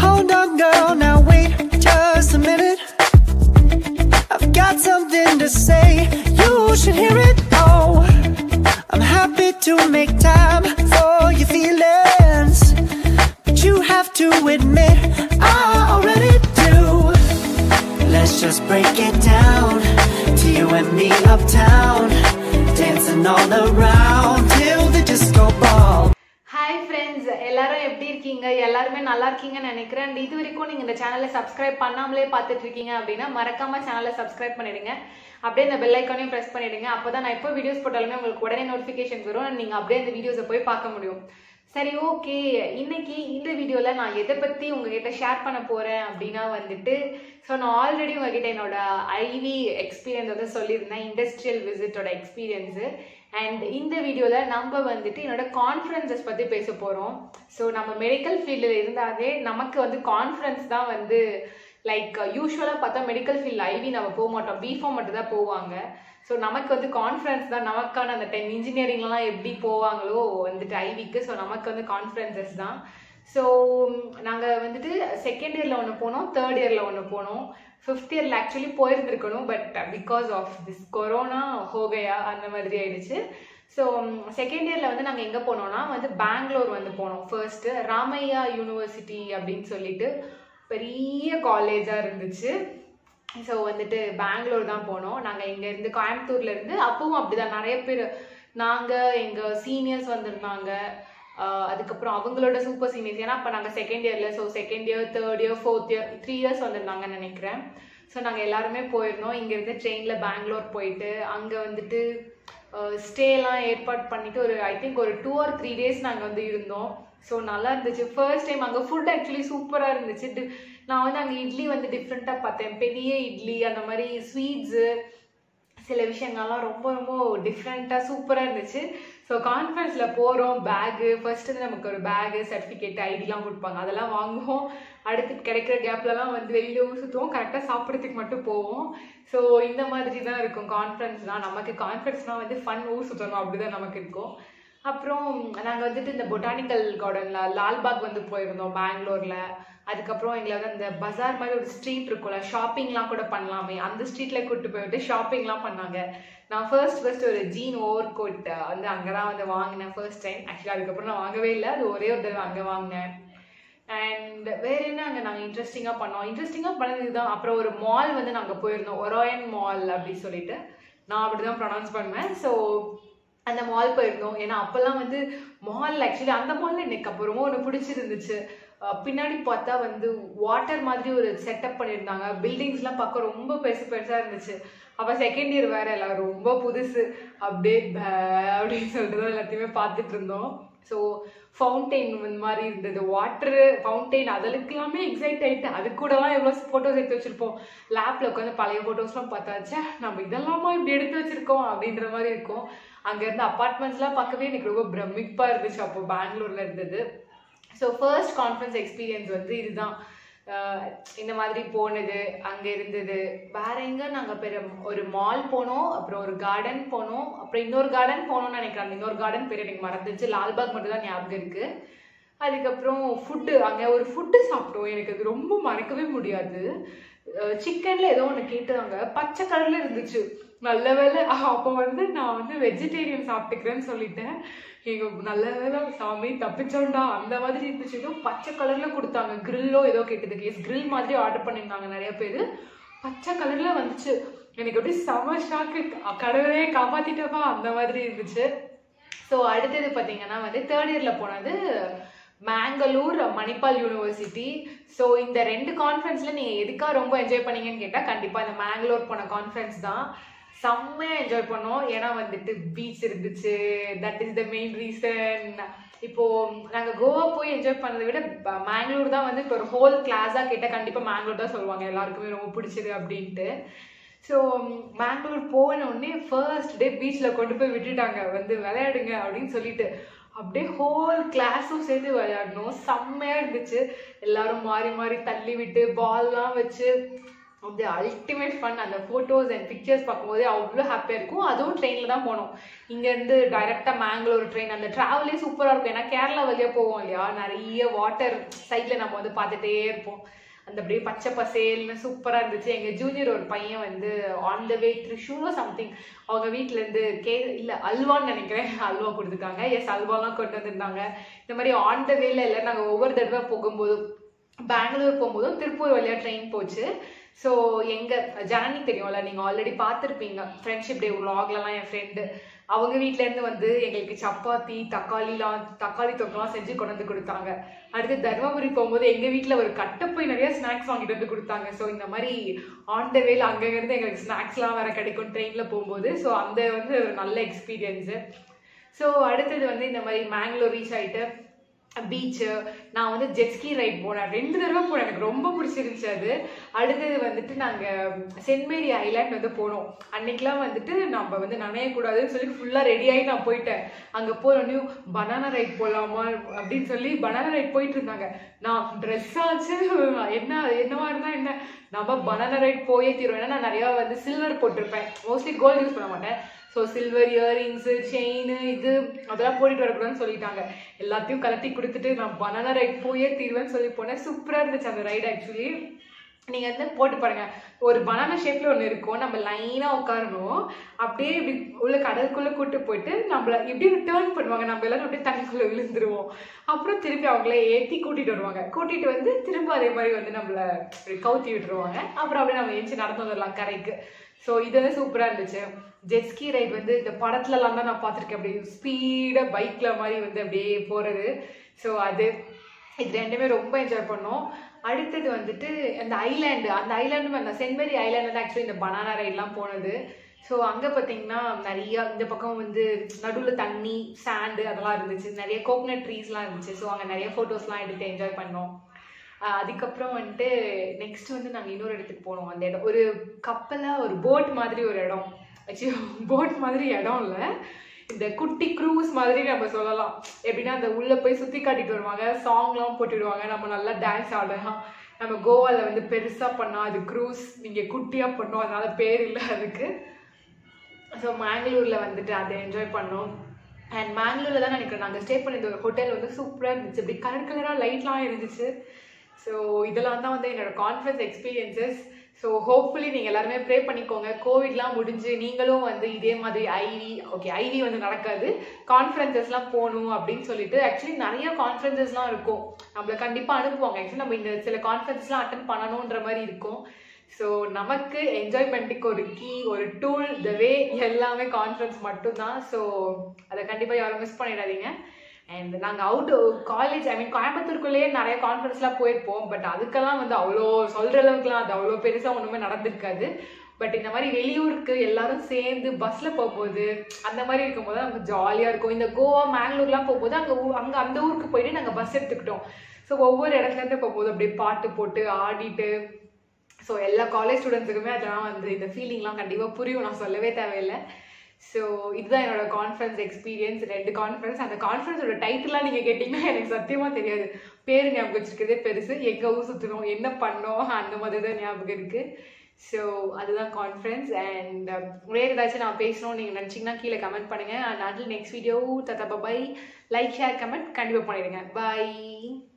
Hold on, girl, now wait just a minute. I've got something to say, you should hear it. Oh, I'm happy to make time for your feelings. But you have to admit, I already do. Let's just break it down to you and me uptown. Dancing all around till the disco ball. Hi friends எல்லாரும் எப்படி இருக்கீங்க எல்லாருமே நல்லா இருக்கீங்கன்னு நினைக்கிறேன் And இது வரைக்கும் நீங்க இந்த சேனலை சப்ஸ்கிரைப் பண்ணாமலே பார்த்துட்டு இருக்கீங்க அப்படின்னா மறக்காம சேனலை சப்ஸ்கிரைப் பண்ணிடுங்க அப்படியே இந்த பெல் ஐக்கானையும் ப்ரெஸ் பண்ணிடுங்க அப்பதான் நான் எப்போ வீடியோஸ் போட்டாலுமே உங்களுக்கு உடனே நோட்டிஃபிகேஷன் வரும் and நீங்க அப்படியே இந்த வீடியோஸை போய் பார்க்க முடியும் சரி ஓகே இன்னைக்கு இந்த வீடியோல நான் எதை பத்தி உங்ககிட்ட ஷேர் பண்ண போறேன் அப்படின்னா வந்துட்டு ஸோ நான் ஆல்ரெடி உங்ககிட்ட என்னோட ஐவி எக்ஸ்பீரியன்ஸ் வந்து சொல்லியிருந்தேன் இண்டஸ்ட்ரியல் விசிட்டோட எக்ஸ்பீரியன்ஸு அண்ட் இந்த வீடியோவில் நம்ம வந்துட்டு என்னோட கான்ஃபரன்சஸ் பற்றி பேச போகிறோம் ஸோ நம்ம மெடிக்கல் ஃபீல்டில் இருந்தாலே நமக்கு வந்து கான்ஃபரன்ஸ் தான் வந்து லைக் யூஸ்வலாக பார்த்தா மெடிக்கல் ஃபீல்டில் ஐவி நம்ம போக மாட்டோம் பிஃபார்ம் மட்டும் தான் போவாங்க ஸோ நமக்கு வந்து கான்ஃபரன்ஸ் தான் நமக்கான அந்த டைம் இன்ஜினியரிங்லாம் எப்படி போவாங்களோ வந்துட்டு ஐவிக்கு ஸோ நமக்கு வந்து கான்ஃபரன்சஸ் தான் ஸோ நாங்கள் வந்துட்டு செகண்ட் இயரில் ஒன்று போனோம் தேர்ட் இயரில் ஒன்று போனோம் ஃபிஃப்த் இயரில் ஆக்சுவலி போயிருந்திருக்கணும் but because of this corona ஹோகையா அந்த மாதிரி ஆயிடுச்சு ஸோ செகண்ட் இயரில் வந்து நாங்கள் எங்கே போனோம்னா வந்து பெங்களூர் வந்து போனோம் ஃபர்ஸ்ட்டு ராமையா யூனிவர்சிட்டி அப்படின்னு சொல்லிட்டு பெரிய காலேஜாக இருந்துச்சு ஸோ வந்துட்டு பெங்களூர் தான் போனோம் நாங்கள் இங்கேருந்து கோயம்புத்தூர்லேருந்து அப்பவும் அப்படிதான் நிறைய பேர் நாங்கள் எங்கள் சீனியர்ஸ் வந்திருந்தாங்க ஆஹ் அதுக்கப்புறம் அவங்களோட சூப்பர் சீனியர்ஸ் ஏன்னா அப்போ நாங்கள் செகண்ட் இயரில் so second year third year fourth year three years வந்திருந்தாங்கன்னு நினைக்கிறேன் ஸோ நாங்கள் எல்லாருமே போயிருந்தோம் இங்கேருந்து ட்ரெயினில் பெங்களூர் போயிட்டு அங்கே வந்துட்டு ஸ்டேலாம் ஏற்பாடு பண்ணிட்டு ஒரு ஐ திங்க் ஒரு டூ ஆர் த்ரீ டேஸ் நாங்கள் வந்து இருந்தோம் ஸோ நல்லா இருந்துச்சு ஃபர்ஸ்ட் டைம் அங்கே ஃபுட் ஆக்சுவலி சூப்பராக இருந்துச்சு டி- நான் வந்து அங்கே இட்லி வந்து டிஃப்ரெண்ட்டாக பார்த்தேன் பெரிய இட்லி அந்த மாதிரி ஸ்வீட்ஸு சில விஷயங்கள்லாம் ரொம்ப ரொம்ப டிஃப்ரெண்ட்டாக சூப்பராக இருந்துச்சு ஸோ கான்ஃபரன்ஸில் போகிறோம் பேகு ஃபர்ஸ்ட் வந்து நமக்கு ஒரு பேகு சர்டிஃபிகேட் ஐடிலாம் கொடுப்பாங்க அதெல்லாம் வாங்குவோம் அடுத்து கிடைக்கிற கேப்லலாம் வந்து வெளியில் ஊர் சுற்றுவோம் கரெக்டாக சாப்பிட்றதுக்கு மட்டும் போவோம் ஸோ இந்த மாதிரி தான் இருக்கும் கான்ஃபரன்ஸ்லாம் நமக்கு கான்ஃபரன்ஸ்னால் வந்து ஃபன் ஊர் சுற்றணும் அப்படி தான் நமக்கு இருக்கும் அப்புறம் நாங்கள் வந்துட்டு இந்த பொட்டானிக்கல் கார்டனில் லால்பாக் வந்து போயிருந்தோம் பெங்களூரில் அதுக்கப்புறம் எங்களை வந்து அந்த பஜார் மாதிரி ஒரு ஸ்ட்ரீட் இருக்கும்ல ஷாப்பிங்லாம் கூட பண்ணலாமே அந்த ஸ்ட்ரீட்டில் கூப்பிட்டு போயிட்டு ஷாப்பிங்லாம் பண்ணாங்க நான் ஃபர்ஸ்ட் ஃபர்ஸ்ட் ஒரு ஜீன் ஓவர் கோட் வந்து அங்கே தான் வந்து வாங்கினேன் ஃபர்ஸ்ட் டைம் ஆக்சுவலாக அதுக்கப்புறம் நான் வாங்கவே இல்லை அது ஒரே ஒரு தடவை அங்கே வாங்கினேன் அண்ட் வேற என்ன அங்கே நாங்கள் இன்ட்ரெஸ்டிங்காக பண்ணோம் இன்ட்ரெஸ்டிங்காக பண்ணது இதுதான் அப்புறம் ஒரு மால் வந்து நாங்கள் போயிருந்தோம் ஒரோயன் மால் அப்படி சொல்லிட்டு நான் அப்படி தான் ப்ரொனவுன்ஸ் பண்ணுவேன் ஸோ அந்த மால் போயிருந்தோம் ஏன்னா அப்போல்லாம் வந்து மால் ஆக்சுவலி அந்த மாலில் எனக்கு அப்போ ரொம்ப ஒன்று பிடிச்சிருந்துச்சு அஹ் பின்னாடி பார்த்தா வந்து வாட்டர் மாதிரி ஒரு செட்டப் பண்ணியிருந்தாங்க பில்டிங்ஸ்லாம் பார்க்க ரொம்ப பெருசு பெருசாக இருந்துச்சு அப்போ செகண்ட் இயர் வேற எல்லாம் ரொம்ப புதுசு அப்படியே பே அப்படின்னு சொல்லிட்டு தான் எல்லாத்தையுமே பார்த்துட்டு இருந்தோம் ஸோ ஃபவுண்டெயின் இந்த மாதிரி இருந்தது வாட்டரு ஃபவுண்டெயின் அதற்கெல்லாமே எக்ஸைட் ஆகிட்டு அது கூடலாம் எவ்வளோ ஃபோட்டோஸ் எடுத்து வச்சிருப்போம் லேப்பில் உட்காந்து பழைய ஃபோட்டோஸ்லாம் பார்த்தாச்சே நம்ம இதெல்லாமா இப்படி எடுத்து வச்சிருக்கோம் அப்படின்ற மாதிரி இருக்கும் அங்கேருந்து அப்பார்ட்மெண்ட்ஸ்லாம் பார்க்கவே எனக்கு ரொம்ப பிரமிப்பாக இருந்துச்சு அப்போ பெங்களூரில் இருந்தது ஸோ ஃபர்ஸ்ட் கான்ஃபரன்ஸ் எக்ஸ்பீரியன்ஸ் வந்து இதுதான் அஹ் இந்த மாதிரி போனது அங்கே இருந்தது வேற எங்க நாங்கள் பெரிய ஒரு மால் போனோம் அப்புறம் ஒரு கார்டன் போனோம் அப்புறம் இன்னொரு கார்டன் போனோம்னு நினைக்கிறேன் அந்த இன்னொரு கார்டன் பேர் எனக்கு மறந்துச்சு லால்பாக் மட்டும் தான் ஞாபகம் இருக்கு அதுக்கப்புறம் ஃபுட்டு அங்கே ஒரு ஃபுட்டு சாப்பிட்டோம் எனக்கு அது ரொம்ப மறக்கவே முடியாது சிக்கன்ல ஏதோ ஒன்று கேட்டாங்க பச்சை கலர்ல இருந்துச்சு நல்ல வேலை அப்போ வந்து நான் வந்து வெஜிடேரியன் சாப்பிட்டுக்கிறேன்னு சொல்லிட்டேன் எங்க நல்ல வேலை சாமி தப்பிச்சோண்டா அந்த மாதிரி இருந்துச்சு ஏதோ பச்சை கலர்ல கொடுத்தாங்க கிரில்லோ ஏதோ கேட்டது கேஸ் grill மாதிரி ஆர்டர் பண்ணியிருந்தாங்க நிறைய பேர் பச்சை கலர்ல வந்துச்சு எனக்கு அப்படியே செம ஷாக்கு கடவுளே காப்பாத்திட்டப்பா அந்த மாதிரி இருந்துச்சு ஸோ அடுத்தது பார்த்தீங்கன்னா வந்து தேர்ட் இயரில் போனது மேங்களூர் மணிப்பால் யூனிவர்சிட்டி ஸோ இந்த ரெண்டு கான்ஃபரன்ஸில் நீங்கள் எதுக்காக ரொம்ப என்ஜாய் பண்ணீங்கன்னு கேட்டால் கண்டிப்பாக இந்த மேங்களூர் போன கான்ஃபரன்ஸ் தான் செம்மையாக என்ஜாய் பண்ணோம் ஏன்னா வந்துட்டு பீச் இருந்துச்சு that is the main reason இப்போ நாங்கள் கோவா போய் என்ஜாய் பண்ணதை விட ப- மேங்களூர் தான் வந்து இப்போ ஒரு ஹோல் கிளாஸாக கேட்டால் கண்டிப்பாக மேங்களூர் தான் சொல்லுவாங்க எல்லாருக்குமே ரொம்ப பிடிச்சது அப்படின்ட்டு ஸோ மேங்களூர் போன உடனே ஃபர்ஸ்ட் டே பீச்சில் கொண்டு போய் விட்டுட்டாங்க வந்து விளையாடுங்க அப்படின்னு சொல்லிட்டு அப்படியே ஹோல் கிளாஸும் சேர்ந்து விளையாடணும் செம்மையாக இருந்துச்சு எல்லாரும் மாறி மாறி தள்ளி விட்டு பால்லாம் வச்சு வந்து அல்டிமேட் ஃபன் அந்த ஃபோட்டோஸ் அண்ட் பிக்சர்ஸ் பார்க்கும்போதே அவ்வளோ ஹாப்பியாக இருக்கும் அதுவும் ட்ரெயினில் தான் போனோம் இங்கேருந்து டைரெக்டாக மேங்களூர் ட்ரெயின் அந்த ட்ராவலே சூப்பராக இருக்கும் ஏன்னா கேரளா வழியாக போவோம் இல்லையா நிறைய வாட்டர் சைடில் நம்ம வந்து பார்த்துட்டே இருப்போம் அந்த அப்படியே பச்சை பசேல்னு சூப்பராக இருந்துச்சு எங்கள் ஜூனியர் ஒரு பையன் வந்து ஆன் த வே த்ரிஷூரோ சம்திங் அவங்க வீட்டிலேருந்து கே இல்லை அல்வான்னு நினைக்கிறேன் அல்வா கொடுத்துருக்காங்க எஸ் அல்வாலாம் கொண்டு வந்திருந்தாங்க இந்த மாதிரி ஆன் த வேல இல்லை நாங்கள் ஒவ்வொரு தடவை போகும்போதும் பெங்களூர் போகும்போதும் திருப்பூர் வழியாக ட்ரெயின் போச்சு ஸோ எங்கள் ஜனனி தெரியும்ல நீங்கள் ஆல்ரெடி பார்த்துருப்பீங்க ஃப்ரெண்ட்ஷிப் டே விலாக்லலாம் என் ஃப்ரெண்டு அவங்க வீட்டிலேருந்து வந்து எங்களுக்கு சப்பாத்தி தக்காளிலாம் தக்காளி தொக்கெல்லாம் செஞ்சு கொண்டு வந்து கொடுத்தாங்க அடுத்து தருமபுரி போகும்போது எங்கள் வீட்டில் ஒரு கட்டப்பை நிறைய ஸ்நாக்ஸ் வாங்கிட்டு வந்து கொடுத்தாங்க ஸோ இந்த மாதிரி ஆன் த வேல அங்கேருந்து எங்களுக்கு ஸ்நாக்ஸ்லாம் வேறு கிடைக்கும் ட்ரெயினில் போகும்போது ஸோ அந்த வந்து ஒரு நல்ல எக்ஸ்பீரியன்ஸு ஸோ அடுத்தது வந்து இந்த மாதிரி மேங்களூர் ரீச் ஆகிட்டு பீச்சு நான் வந்து ஜெட்ஸ்கி ரைட் போனேன் ரெண்டு தடவை போனேன் எனக்கு ரொம்ப பிடிச்சிருந்துச்சு அது அடுத்தது வந்துட்டு நாங்கள் சென்ட் மேரி ஐலாண்ட் வந்து போனோம் அன்னைக்கெலாம் வந்துட்டு நம்ம வந்து நனையக்கூடாதுன்னு சொல்லி ஃபுல்லாக ரெடி ஆகி நான் போயிட்டேன் அங்கே போனோடனையும் பனானா ரைட் போகலாமா அப்படின்னு சொல்லி பனானா ரைட் போயிட்டு இருந்தாங்க நான் ட்ரெஸ் ஆச்சு என்ன என்னவா இருந்தால் என்ன நம்ம பனானா ரைட் போயே தீரும் ஏன்னா நான் நிறையா வந்து சில்வர் போட்டிருப்பேன் மோஸ்ட்லி கோல்டு யூஸ் பண்ண மாட்டேன் ஸோ சில்வர் இயரிங்ஸு செயின் இது அதெல்லாம் போட்டுட்டு வரக்கூடாதுன்னு சொல்லிட்டாங்க எல்லாத்தையும் கலட்டி கொடுத்துட்டு நான் பனானா ரைட் போயே தீருவேன்னு சொல்லி போனேன் சூப்பராக இருந்துச்சு அந்த ரைடு ஆக்சுவலி நீங்கள் வந்து போட்டு பாருங்க ஒரு பனானா ஷேப்பில் ஒன்று இருக்கும் நம்ம லைனாக உட்காரணும் அப்படியே இப்படி உள்ள கடலுக்குள்ளே கூட்டு போயிட்டு நம்மள இப்படி டேர்ன் பண்ணுவாங்க நம்ம எல்லாரும் அப்படியே தண்ணிக்குள்ளே விழுந்துருவோம் அப்புறம் திருப்பி அவங்கள ஏற்றி கூட்டிகிட்டு வருவாங்க கூட்டிகிட்டு வந்து திரும்ப அதே மாதிரி வந்து நம்மளை இப்படி கவுத்தி விட்டுருவாங்க அப்புறம் அப்படியே நம்ம எஞ்சி நடந்து வந்துடலாம் கரைக்கு ஸோ இது வந்து சூப்பராக இருந்துச்சு ஜெட்ஸ்கி ரைட் வந்து இந்த படத்துலலாம் தான் நான் பார்த்துருக்கேன் அப்படி ஸ்பீடாக பைக்கில் மாதிரி வந்து அப்படியே போகிறது ஸோ அது இது ரெண்டுமே ரொம்ப என்ஜாய் பண்ணோம் அடுத்தது வந்துட்டு அந்த ஐலாண்டு அந்த ஐலாண்டும் அந்த சென்மேரி ஐலாண்டு வந்து ஆக்சுவலி இந்த பனானா ரைட்லாம் போனது ஸோ அங்கே பார்த்தீங்கன்னா நிறைய இந்த பக்கம் வந்து நடுவில் தண்ணி சாண்டு அதெல்லாம் இருந்துச்சு நிறைய கோகனட் ட்ரீஸ்லாம் இருந்துச்சு ஸோ அங்கே நிறைய ஃபோட்டோஸ்லாம் எடுத்து என்ஜாய் பண்ணோம் ஆஹ் அதுக்கப்புறம் வந்துட்டு நெக்ஸ்ட் வந்து நாங்கள் இன்னொரு இடத்துக்கு போனோம் அந்த இடம் ஒரு கப்பலாக ஒரு போட் மாதிரி ஒரு இடம் ஆக்சுவலி போட் மாதிரி இடம் இல்லை இந்த குட்டி க்ரூஸ் மாதிரி நம்ம சொல்லலாம் எப்படின்னா அந்த உள்ளே போய் சுற்றி காட்டிட்டு வருவாங்க சாங்லாம் போட்டுடுவாங்க நம்ம நல்லா டான்ஸ் ஆடலாம் நம்ம கோவாவில் வந்து பெருசாக பண்ணோம் அது க்ரூஸ் இங்கே குட்டியாக பண்ணோம் அதனால பேர் இல்லை அதுக்கு ஸோ மேங்களூரில் வந்துட்டு அதை என்ஜாய் பண்ணோம் அண்ட் மேங்களூரில் தான் நினைக்கிறேன் நாங்கள் ஸ்டே பண்ணியிருந்த ஒரு ஹோட்டல் வந்து சூப்பராக இருந்துச்சு இப்படி கலர் கலராக லைட்லாம் இருந்துச்சு ஸோ இதெல்லாம் தான் வந்து என்னோட கான்ஃபரன்ஸ் எக்ஸ்பீரியன்சஸ் ஸோ ஹோப்ஃபுல்லி நீங்கள் எல்லாருமே ப்ரே பண்ணிக்கோங்க கோவிட்லாம் முடிஞ்சு நீங்களும் வந்து இதே மாதிரி ஐவி ஓகே ஐவி வந்து நடக்காது கான்ஃபரன்சஸ்லாம் போகணும் அப்படின்னு சொல்லிட்டு ஆக்சுவலி நிறைய கான்ஃபரன்சஸ்லாம் இருக்கும் நம்மளை கண்டிப்பாக அனுப்புவாங்க ஆக்சுவலி நம்ம இந்த சில கான்ஃபரன்ஸ்லாம் அட்டன் பண்ணணுன்ற மாதிரி இருக்கும் ஸோ நமக்கு என்ஜாய்மெண்ட்டுக்கு ஒரு கீ ஒரு டூல் த வே எல்லாமே கான்ஃபரன்ஸ் மட்டும்தான் ஸோ அதை கண்டிப்பாக யாரும் மிஸ் பண்ணிடாதீங்க அண்ட் நாங்கள் அவுட் காலேஜ் ஐ மீன் கோயம்புத்தூருக்குள்ளேயே நிறைய கான்ஃபரன்ஸ்லாம் போயிருப்போம் பட் அதுக்கெல்லாம் வந்து அவ்வளோ சொல்கிற அளவுக்குலாம் அது அவ்வளோ பெருசாக ஒன்றுமே நடந்திருக்காது பட் இந்த மாதிரி வெளியூருக்கு எல்லாரும் சேர்ந்து பஸ்ஸில் போகும்போது அந்த மாதிரி இருக்கும்போது நமக்கு ஜாலியாக இருக்கும் இந்த கோவா மேங்களூர்லாம் போகும்போது அங்கே அங்கே அந்த ஊருக்கு போயிட்டு நாங்கள் பஸ் எடுத்துக்கிட்டோம் ஸோ ஒவ்வொரு இடத்துலேருந்து போகும்போது அப்படியே பாட்டு போட்டு ஆடிட்டு ஸோ எல்லா காலேஜ் ஸ்டூடெண்ட்ஸுக்குமே அதெல்லாம் வந்து இந்த ஃபீலிங்லாம் கண்டிப்பாக புரியும் நான் சொல்லவே தேவையில்லை ஸோ இதுதான் என்னோட கான்ஃபரன்ஸ் எக்ஸ்பீரியன்ஸ் ரெண்டு கான்ஃபரன்ஸ் அந்த கான்ஃபரன்ஸோட டைட்டிலாம் நீங்கள் கேட்டிங்கன்னா எனக்கு சத்தியமாக தெரியாது பேர் ஞாபகம் வச்சிருக்கிறதே பெருசு எங்கே ஊர் சுற்றணும் என்ன பண்ணோம் அந்த மாதிரி தான் ஞாபகம் இருக்குது ஸோ அதுதான் கான்ஃபரன்ஸ் அண்ட் வேறு ஏதாச்சும் நான் பேசணும்னு நீங்கள் நினச்சிங்கன்னா கீழே கமெண்ட் பண்ணுங்கள் அண்ட் அதில் நெக்ஸ்ட் வீடியோ தத்தா பை லைக் ஷேர் கமெண்ட் கண்டிப்பாக பண்ணிடுங்க பாய்